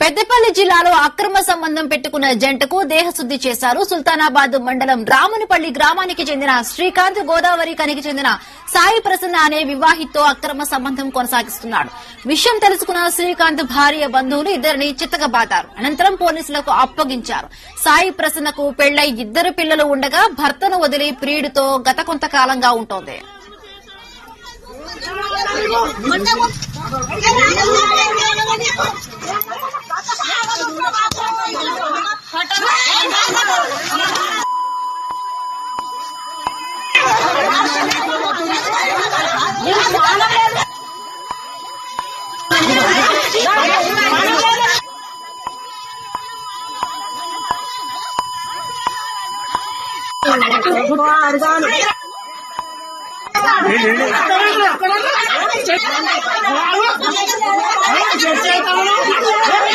పెద్దపల్లి జిల్లాలో అక్రమ సంబంధం పెట్టుకున్న జంటకు దేహశుద్ది చేశారు సుల్తానాబాద్ మండలం రామునిపల్లి గ్రామానికి చెందిన శ్రీకాంత్ గోదావరి కనికి చెందిన సాయి ప్రసన్న అనే వివాహితో అక్రమ సంబంధం కొనసాగిస్తున్నాడు విషయం తెలుసుకున్న శ్రీకాంత్ భార్య బంధువులు ఇద్దరిని చిత్తగబాదారు అనంతరం పోలీసులకు అప్పగించారు సాయి ప్రసన్నకు పెళ్లై ఇద్దరు పిల్లలు ఉండగా భర్తను వదిలి ప్రియుడితో గత కొంతకాలంగా ఉంటోంది చర్చ